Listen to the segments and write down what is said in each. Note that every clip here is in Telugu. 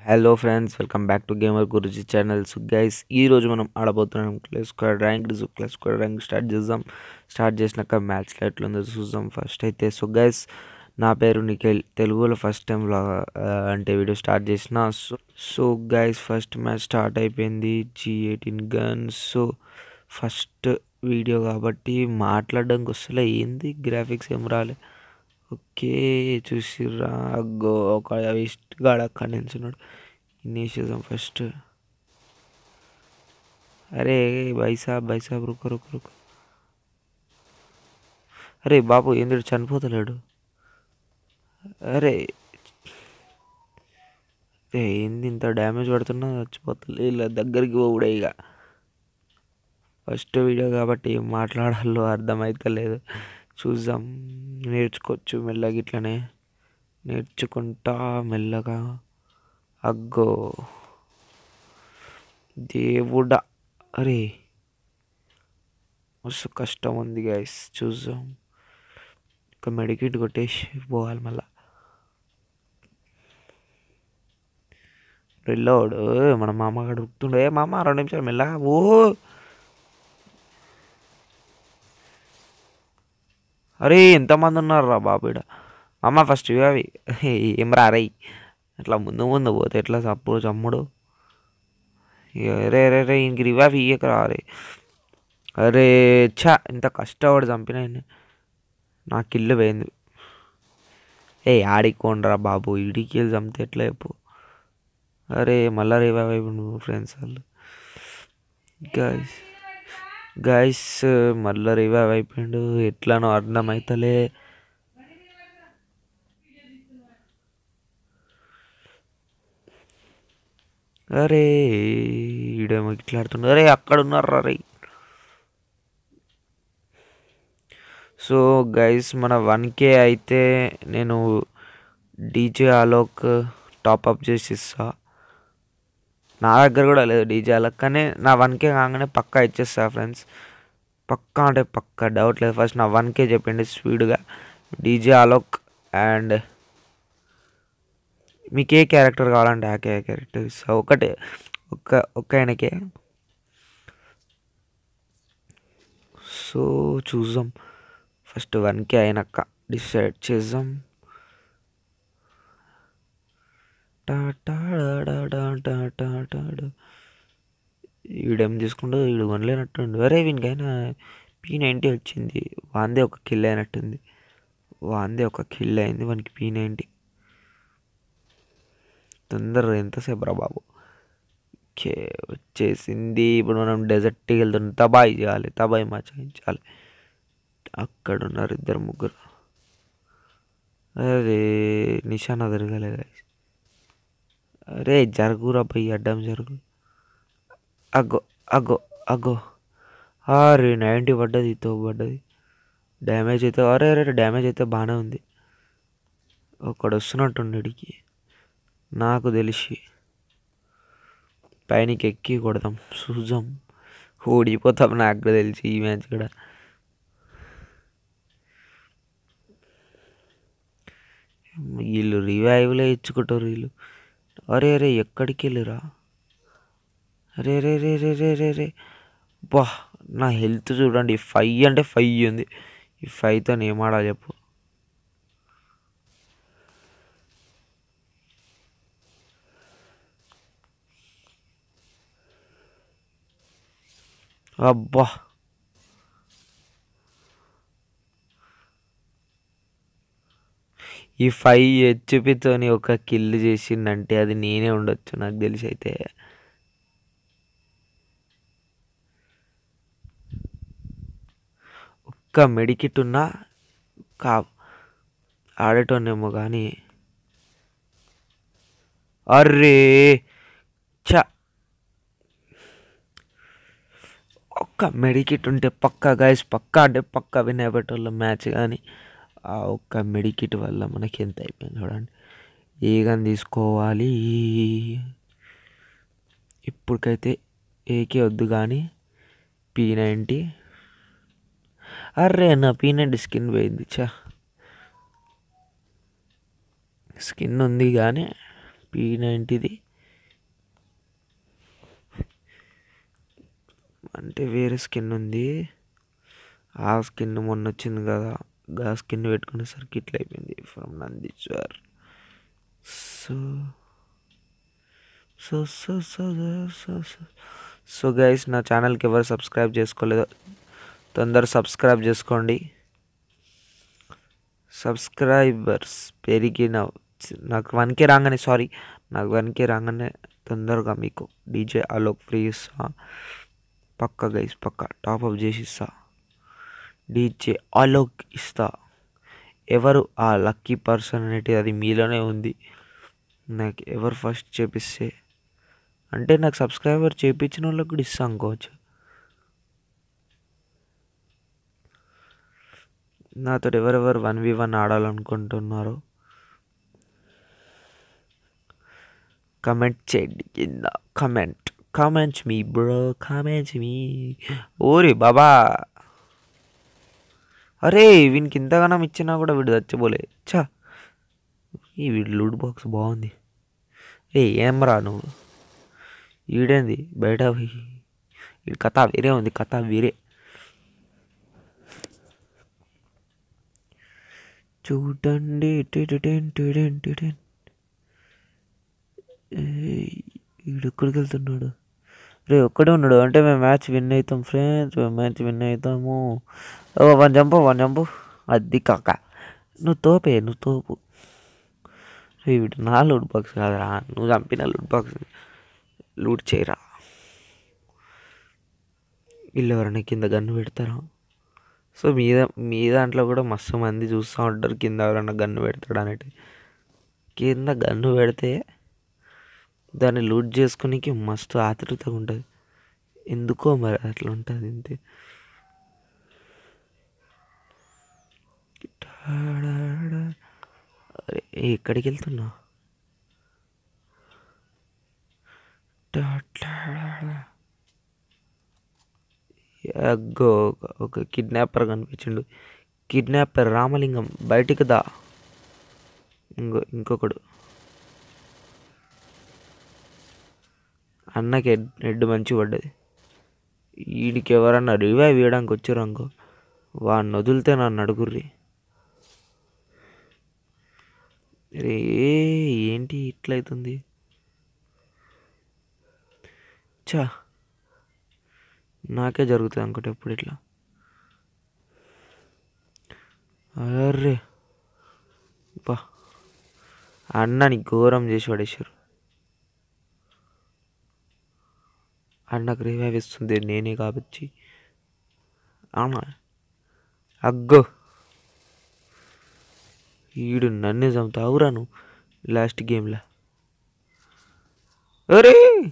Hello friends welcome back to gamer Guruji channel so guys ఈ రోజు మనం ఆడబోతున్నాం class squad rank so class squad rank start చేద్దాం స్టార్ట్ చేసినాక మ్యాచ్లో ఎట్లుందో చూద్దాం ఫస్ట్ అయితే సో గైస్ నా పేరు నిఖిల్ తెలుగులో ఫస్ట్ టైం అంటే వీడియో స్టార్ట్ చేసిన so so guys first match start అయిపోయింది G eighteen guns so first video కాబట్టి మాట్లాడడానికి వస్తలే ఏంది గ్రాఫిక్స్ ఏం రాలే ఓకే చూసిర్రా అగ్గో ఒక వేస్ట్ గాడు అక్కడ నిల్చున్నాడు ఇన్నేసేద్దాం ఫస్ట్ అరే బైసాబ్ బైసాబ్ రుకో రుకో రుకో అరే బాబు ఏంది చనిపోతలేడు అరే ఏ ఏంది ఇంత డ్యామేజ్ పడుతున్నా చచ్చిపోతలే ఇలా దగ్గరికి పోవుడే ఇక ఫస్ట్ వీడియో కాబట్టి ఏం మాట్లాడాలో అర్థమైతలేదు చూద్దాం నేర్చుకోవచ్చు మెల్లగా ఇట్లనే నేర్చుకుంటా మెల్లగా అగ్గో దేవుడా అరే మస్తు కష్టం ఉంది గైస్ చూద్దాం ఒక మెడికేట్ కొట్టేసి పోవాలి మళ్ళా రెల్లోడు మన మామ అక్కడ ఉరుకుతుండే మామ రెండు నిమిషాలు మెల్లగా ఓ అరే ఎంతమంది ఉన్నారు రా బాబు ఈడ అమ్మ ఫస్ట్ ఇవి అవి ఏం రా రై అట్లా ముందు ముందు పోతే ఎట్లా చప్పుడు చమ్ముడు రే రే రే ఇంక రివావ్ ఇయ్యక రా రే అరే ఛా ఇంత కష్టపడి చంపిన నాకు ఇల్లు పోయింది ఏ ఆడికోండిరా బాబు ఇడికి వెళ్ళి చంపితే ఎట్లా చెప్పు అరే మళ్ళా రివావ్ అయిపోయింది ఫ్రెండ్స్ వాళ్ళు గైస్ గైస్ మళ్ళీ రివైవ్ అయిపోయిండు ఎట్లానో అర్థమైతలే అరే ఈడేమో ఇట్లా ఆడుతుండు అరే అక్కడ ఉన్నారు అరే సో గైస్ మన వన్ కే అయితే నేను డీజే అలోక్ టాప్అప్ చేసి ఇస్తా నా దగ్గర కూడా లేదు డీజే అలా కానీ నా వన్ కే కాగానే పక్కా ఇచ్చేస్తా ఫ్రెండ్స్ పక్కా అంటే పక్కా డౌట్ లేదు ఫస్ట్ నా వన్ కే చెప్పండి స్పీడ్గా డీజే అలోక్ అండ్ మీకు ఏ క్యారెక్టర్ కావాలంటే ఆ క్యారెక్టర్ ఇస్తా ఒకటే ఒక్క ఒక్క ఆయనకే సో చూద్దాం ఫస్ట్ వన్ కే అయినాక డిసైడ్ చేద్దాం ఈడేం చేసుకుంటూ ఈడు కొనలేనట్టుండు అరే వీనికైనా పీ నైంటీ వచ్చింది వాందే ఒక కిల్ అయినట్టుంది వాందే ఒక కిల్ అయింది వానికి పీ నైంటీ తొందరగా ఎంతసేపు రా బాబు ఓకే వచ్చేసింది ఇప్పుడు మనం డెజర్ట్కి వెళ్తున్నాం తబాయి చేయాలి తబాయి మా చేయించాలి అక్కడ ఉన్నారు ఇద్దరు ముగ్గురు అరే నిశానా జరగలే అరే జరుగురా పోయి అడ్డం జరుగు అగ్గో అగ్గో అగ్గో అరే నైంటీ పడ్డది తో పడ్డది డ్యామేజ్ అయితే అరే అరే డ్యామేజ్ అయితే బాగానే ఉంది ఒకడు వస్తున్నట్టుండి ఇడికి నాకు తెలిసి పైనకి ఎక్కి కొడదాం చూద్దాం ఓడిపోతాం నాకు కూడా తెలిసి ఈ మ్యాచ్ కూడా వీళ్ళు రివైవ్లే ఇచ్చుకుంటారు వీళ్ళు అరే అరే ఎక్కడికి వెళ్ళిరా అరే రే రే రే రే రే రే బా నా హెల్త్ చూడండి ఫైవ్ అంటే ఫైవ్ ఉంది ఈ ఫైవ్తో ఏమాడా చెప్పు అబ్బా ఈ ఫైవ్ హెచ్పితోని ఒక కిల్ చేసిందంటే అది నేనే ఉండొచ్చు నాకు తెలిసి అయితే ఒక్క మెడికిట్ ఉన్నా కా ఆడేటోనేమో కానీ అర్రే చ ఒక్క మెడికిట్ ఉంటే పక్కా గైస్ పక్కా అంటే పక్కా వినేపేటోళ్ళ మ్యాచ్ కానీ ఆ ఒక్క మెడికిట్ వల్ల మనకి ఎంత అయిపోయింది చూడండి ఏగని తీసుకోవాలి ఇప్పటికైతే ఏకే వద్దు కానీ పీ నైంటీ అర్రే నా పీ నైంటీ స్కిన్ పోయింది చా స్కిన్ ఉంది కానీ పీ నైంటీది అంటే వేరే స్కిన్ ఉంది ఆ స్కిన్ మొన్న వచ్చింది కదా ఆ స్కిన్ పెట్టుకునేసరికి ఇట్లా అయిపోయింది from Nandeeshwar so so so so so so so guys నా ఛానల్కి ఎవరు సబ్స్క్రైబ్ చేసుకోలేదో తొందర సబ్స్క్రైబ్ చేసుకోండి సబ్స్క్రైబర్స్ పెరిగిన నాకు వన్కే రాగానే సారీ నాకు వన్కే రాగానే తొందరగా మీకు డీజే అలోక్ ఫ్రీ ఇస్తా పక్క గైస్ పక్క టాప్అప్ చేసి ఇస్తా డీజే అలోక్ ఇస్తా ఎవరు ఆ లక్కీ పర్సన్ అనేది అది మీలోనే ఉంది నాకు ఎవరు ఫస్ట్ చేపిస్తే అంటే నాకు సబ్స్క్రైబర్ చేపించిన వాళ్ళకి కూడా ఇస్తా అనుకోవచ్చు నాతో ఎవరెవరు వన్ వి వన్ ఆడాలనుకుంటున్నారో కమెంట్ చేయండి కింద కమెంట్ కమెంట్స్ మీ బ్రో కమెంట్స్ మీ ఓరే బాబా అరే వీనికి ఇంతగానం ఇచ్చినా కూడా వీడు చచ్చిపోలే చా ఈ వీడి లూడ్ బాక్స్ బాగుంది ఏ ఏం రా నువ్వు ఈడేంది బయట పోయి ఈ కథ వేరే ఉంది కథ వేరే చూడండి టిటిటిన్ టిటిన్ టిటిన్. ఏయ్, ఈడెక్కడికి వెళ్తున్నాడు రే ఒక్కడే ఉన్నాడు అంటే మేము మ్యాచ్ విన్ అవుతాం ఫ్రెండ్స్ మేము మ్యాచ్ విన్ అవుతాము ఓ వన్ జంపు వన్ జంపు అది కాక నువ్వు తోపే నువ్వు తోపు రే వీడు నా లూట్ బాక్స్ కాదురా నువ్వు చంపిన లూట్ బాక్స్ లూట్ చేయరా వీళ్ళు ఎవరైనా కింద గన్ను పెడతారా సో మీద మీ దాంట్లో కూడా మస్తు మంది చూస్తూ ఉంటారు కింద ఎవరైనా గన్ను పెడతాడు అనేటి కింద గన్ను పెడితే దాన్ని లూట్ చేసుకునేకి మస్తు ఆతృతగా ఉంటుంది ఎందుకో మరి అట్లా ఉంటుంది ఇంతే టాడాడా. అరే ఎక్కడికి వెళ్తున్నా టాటాడా. అగ్గో ఒక కిడ్నాపర్ కనిపించిండు కిడ్నాపర్ రామలింగం బయటికి దా ఇంకో ఇంకొకడు అన్నకి హెడ్ హెడ్ మంచి పడ్డది వీడికి ఎవరన్నా రివైవ్ ఇవ్వడానికి వచ్చారు అనుకో వాడిని వదిలితే నన్ను అడుగుర్రి రే ఏంటి ఇట్లయితుంది చా నాకే జరుగుతుంది అనుకుంటే ఎప్పుడు ఇట్లా అర్రే బా అన్నని ఘోరం చేసి పడేసారు అన్నకు రివైవ్ ఇస్తుంది నేనే కాబట్టి అవునా అగ్గో ఈడు నన్నే చంపుతావురా నువ్వు లాస్ట్ గేమ్లో అరే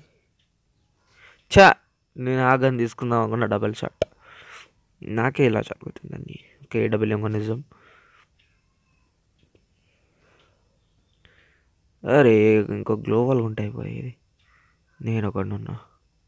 చా నేను ఆ గన్ తీసుకుందాం అనుకున్న డబల్ షాట్ నాకే ఇలా జరుగుతుందండి ఓకే డబుల్ ఏమో నిజం అరే ఇంకో గ్లోబల్ ఉంటాయి పోయేది నేను ఒకడు ఉన్నా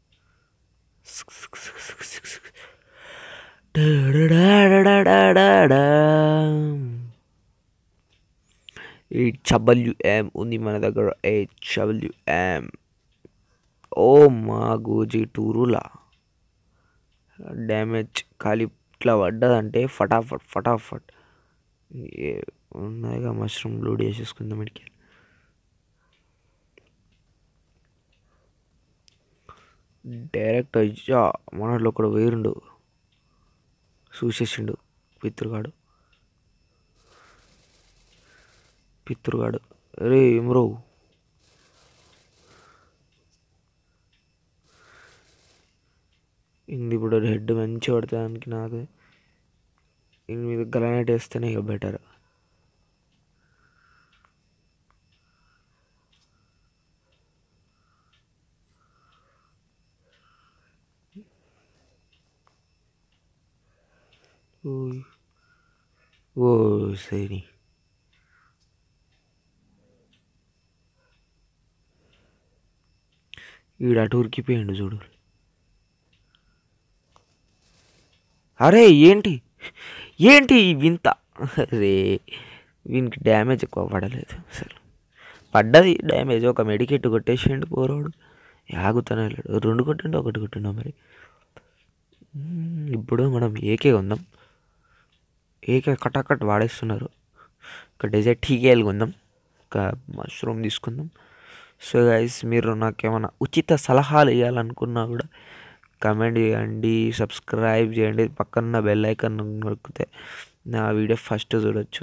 హెచ్డబ్ల్యూఎం ఉంది మన దగ్గర హెచ్డబ్ల్యూఎం ఓ మా గోజీ టూరులా డ్యామేజ్ ఖాళీ ఇట్లా పడ్డదంటే ఫటాఫట్ ఫటాఫట్ ఏ- ఉన్నాయిగా మష్రూమ్ లోడ్ చేసేసుకుందాం ఇడికి డైరెక్ట్ అయ్యా మనలో ఒకడు వేరుండు చూసేసిండు పితృగాడు పితృగాడు రే ఏమ్రో ఇంది ఇప్పుడు హెడ్ మంచి పడతానికి నాకు దీని మీద గ్రానైట్ వేస్తేనే ఇక బెటర్ ఓయ్ ఓ సరి ఈడ అటు ఉరికిపోయిండు చూడు అరే ఏంటి ఏంటి ఈ వింత అరే వీనికి డ్యామేజ్ ఎక్కువ పడలేదు అసలు పడ్డది డ్యామేజ్ ఒక మెడికెట్ కొట్టేసిండు పోరాడు ఆగుతానే లేడు రెండు కొట్టిండు ఒకటి కొట్టిండు మరి మ్మ్, ఇప్పుడు మనం ఏకే కొందాం ఏకే కటాకట్ వాడేస్తున్నారు ఒక డెజర్ట్ టీకేలు కొందాం ఒక మష్రూమ్ తీసుకుందాం సో గైస్ మీరు నాకేమైనా ఉచిత సలహాలు ఇవ్వాలనుకున్నా కూడా కమెంట్ చేయండి సబ్స్క్రైబ్ చేయండి పక్కన బెల్ ఐకాన్ నొక్కితే నా వీడియో ఫస్ట్ చూడొచ్చు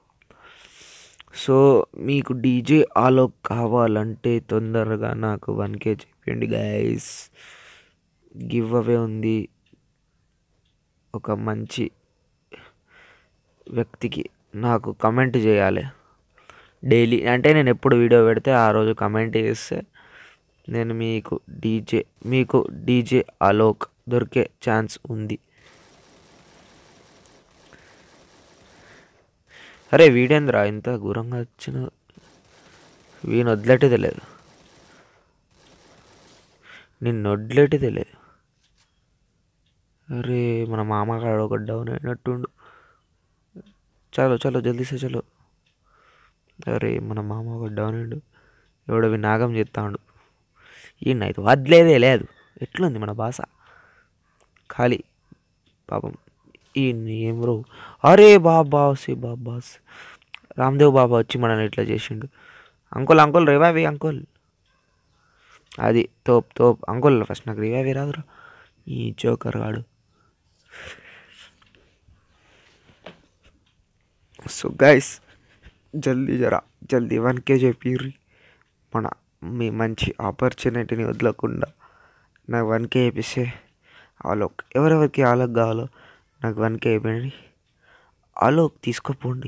సో మీకు డీజే ఆలోక్ కావాలంటే తొందరగా నాకు వన్ కే చెప్పండి గైస్ గివ్ అవే ఉంది ఒక మంచి వ్యక్తికి నాకు కమెంట్ చేయాలి డైలీ అంటే నేను ఎప్పుడు వీడియో పెడితే ఆ రోజు కమెంట్ చేస్తే నేను మీకు డీజే మీకు డీజే అలోక్ దొరికే ఛాన్స్ ఉంది అరే వీడేంద్రా ఇంత ఘోరంగా వచ్చిన వీని వదిలేటిదే లేదు నిన్ను వదిలేటిదే లేదు అరే మన మామగాడు ఒక డౌన్ అయినట్టుండు చలో చలో జల్దీ సే చలో అరే మన మామ ఒక డౌన్ అయ్యిండు ఎవడో నాగం చేస్తాడు ఈయనైతే వదిలేదే లేదు ఎట్లుంది మన భాష ఖాళీ పాపం ఈ ఏం రో అరే బాబాస్ బాబాస్ రామ్దేవ్ బాబా వచ్చి మనల్ని ఇట్లా చేసిండు అంకుల్ అంకుల్ రివైవ్ అంకుల్ అది తోప్ తోప్ అంకుల్ ఫస్ట్ నాకు రివైవ్ రాదురా ఈ జోకర్ గాడు సో గైస్ జల్దీ జరా జల్దీ వన్ కే చెప్పిర్రి మన మీ మంచి ఆపర్చునిటీని వదలకుండా నాకు వన్ కే వేపిస్తే ఆలోక్ ఎవరెవరికి ఆలోక్ కావాలో నాకు వన్ కే అయిపోయింది ఆలోక్ తీసుకోపోండి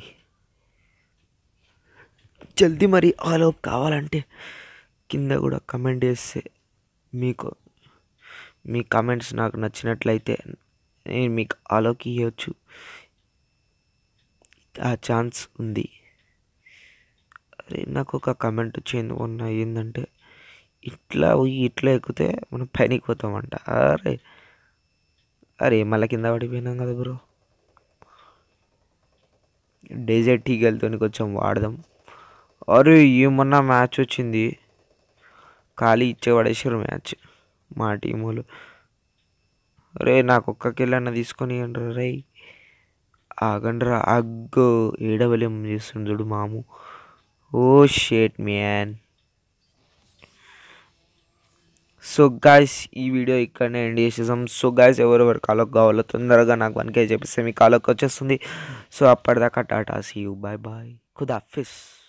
జల్దీ మరి ఆలోక్ కావాలంటే కింద కూడా కమెంట్ చేస్తే మీకు మీ కమెంట్స్ నాకు నచ్చినట్లయితే నేను మీకు ఆలోక్ ఇవ్వచ్చు ఆ ఛాన్స్ ఉంది అరే నాకు ఒక కమెంట్ వచ్చింది మొన్న ఏంటంటే ఇట్లా పోయి ఇట్లా ఎక్కితే మనం పైనకి పోతామంట అరే అరే మళ్ళీ కింద పడిపోయినాం కదా బ్రో డెజర్ట్ ఈగల్తో కొంచెం వాడదాం అరే ఏమన్నా మ్యాచ్ వచ్చింది ఖాళీ ఇచ్చే పడేసారు మ్యాచ్ మా టీములు రే నాకు ఒక్క కిల్లన్న తీసుకొని అంటారు రే ఆగండ్రా అగ్గో ఏడవలేం చేస్తుండు చూడు మాము ఓ షేట్ మ్యాన్ సో గాయస్ ఈ వీడియో ఇక్కడనే ఎండ్ చేసేసాం సో గాయస్ ఎవరెవరు కాలకు కావాలో తొందరగా నాకు వన్కే చెప్పిస్తే మీ కాలకు వచ్చేస్తుంది సో అప్పటిదాకా tata see you bye bye ఖుదా ఫిస్